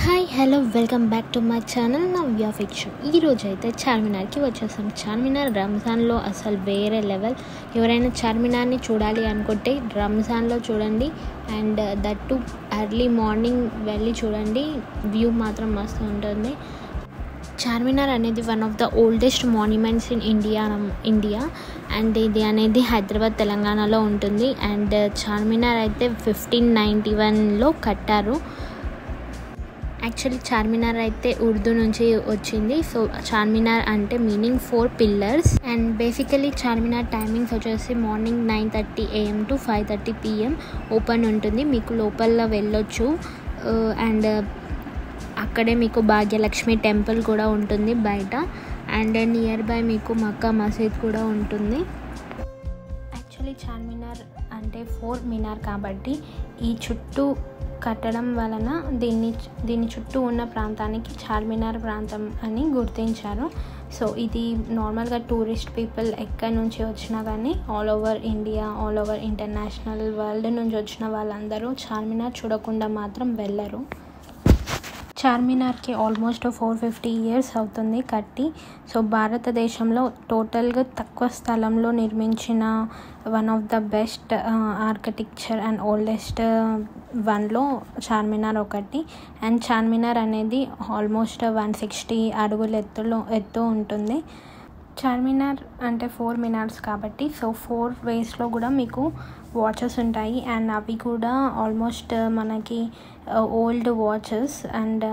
hi hello welcome back to my channel Navya fiction ఈరోజు అయితే చార్మినార్కి వచ్చేసాం చార్మినార్ రంజాన్లో అసలు వేరే లెవెల్ ఎవరైనా చార్మినార్ని చూడాలి అనుకుంటే రంజాన్లో చూడండి and that too early morning వెళ్ళి చూడండి వ్యూ మాత్రం మస్తు ఉంటుంది చార్మినార్ అనేది one of the oldest monuments in India India and ఇది అనేది హైదరాబాద్ తెలంగాణలో ఉంటుంది అండ్ చార్మినార్ అయితే ఫిఫ్టీన్ నైంటీ వన్లో కట్టారు యాక్చువల్లీ చార్మినార్ అయితే ఉర్దూ నుంచి వచ్చింది సో చార్మినార్ అంటే meaning four pillars and basically Charminar timings వచ్చేసి morning nine thirty AM to five thirty PM open ఉంటుంది మీకు లోపల వెళ్ళొచ్చు అండ్ అక్కడే మీకు భాగ్యలక్ష్మి టెంపుల్ కూడా ఉంటుంది బయట అండ్ నియర్ బై మీకు మక్కా మసీద్ కూడా ఉంటుంది యాక్చువల్లీ చార్మినార్ అంటే ఫోర్ మినార్ కాబట్టి ఈ చుట్టూ కట్టడం వలన దీన్ని దీని చుట్టూ ఉన్న ప్రాంతానికి చార్మినార్ ప్రాంతం అని గుర్తించారు సో ఇది నార్మల్గా టూరిస్ట్ పీపుల్ ఎక్కడి నుంచి వచ్చినా కానీ all over India all over international world నుంచి వచ్చిన వాళ్ళందరూ చార్మినార్ చూడకుండా మాత్రం వెళ్ళరు చార్మినార్కి ఆల్మోస్ట్ ఫోర్ ఫిఫ్టీ ఇయర్స్ అవుతుంది కట్టి సో భారతదేశంలో టోటల్గా తక్కువ స్థలంలో నిర్మించిన one of the best architecture and oldest వన్లో చార్మినార్ ఒకటి అండ్ చార్మినార్ అనేది ఆల్మోస్ట్ వన్ సిక్స్టీ అడుగుల ఎత్తులో ఎత్తు ఉంటుంది చార్మినార్ అంటే ఫోర్ మినార్స్ కాబట్టి సో ఫోర్ వేస్లో కూడా మీకు వాచెస్ ఉంటాయి అండ్ అవి కూడా ఆల్మోస్ట్ మనకి old watches and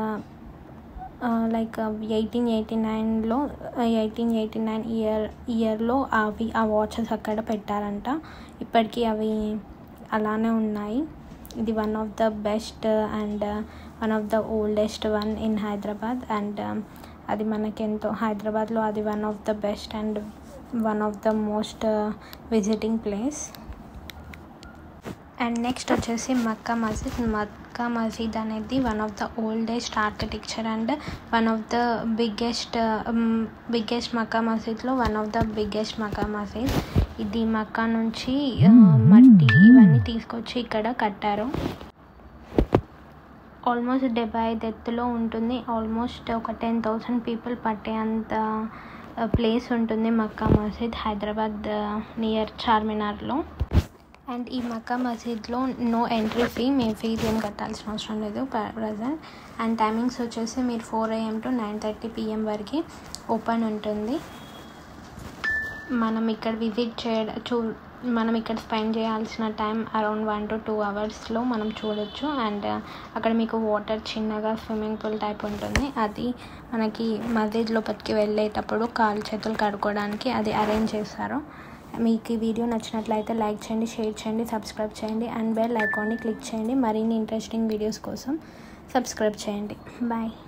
like eighteen eighty నైన్లో ఎయిటీన్ ఎయిటీ నైన్ ఇయర్ ఇయర్లో అవి ఆ వాచెస్ అక్కడ పెట్టారంట ఇప్పటికీ అవి అలానే ఉన్నాయి ఇది one of the best and one of the oldest one in Hyderabad and అది మనకి ఎంతో హైదరాబాద్లో అది one of the best and one of the most visiting place and next వచ్చేసి మక్కా మసీద్ మక్కా మసీద్ అనేది one of the oldest architecture and one of the biggest biggest Mecca మసీద్లో one of the biggest Mecca Masjid ఇది మక్కా నుంచి మట్టి ఇవన్నీ తీసుకొచ్చి ఇక్కడ కట్టారు ఆల్మోస్ట్ డెబ్బై ఐదు ఎత్తులో ఉంటుంది ఆల్మోస్ట్ ఒక టెన్ థౌసండ్ పీపుల్ పట్టే అంత ప్లేస్ ఉంటుంది మక్కా మసీద్ హైదరాబాద్ నియర్ చార్మినార్లో అండ్ ఈ మక్కా మసీద్లో నో ఎంట్రీ ఫీ మీ ఫీజు ఏం కట్టాల్సిన అవసరం లేదు ప్రజెంట్ అండ్ టైమింగ్స్ వచ్చేసి మీరు four AM to nine thirty PM వరకు ఓపెన్ ఉంటుంది మనం ఇక్కడ విజిట్ చేయడం చూ మనం ఇక్కడ స్పెండ్ చేయాల్సిన time around one to two అవర్స్లో మనం చూడొచ్చు అండ్ అక్కడ మీకు వాటర్ చిన్నగా స్విమ్మింగ్ పూల్ టైప్ ఉంటుంది అది మనకి మసీద్ లోపలికి వెళ్ళేటప్పుడు కాలు చేతులు కడుక్కోవడానికి అది అరేంజ్ చేస్తారు మీకు ఈ వీడియో నచ్చినట్లయితే లైక్ చేయండి షేర్ చేయండి సబ్స్క్రైబ్ చేయండి అండ్ బెల్ ఐకాన్ని క్లిక్ చేయండి మరిన్ని ఇంట్రెస్టింగ్ వీడియోస్ కోసం సబ్స్క్రైబ్ చేయండి బాయ్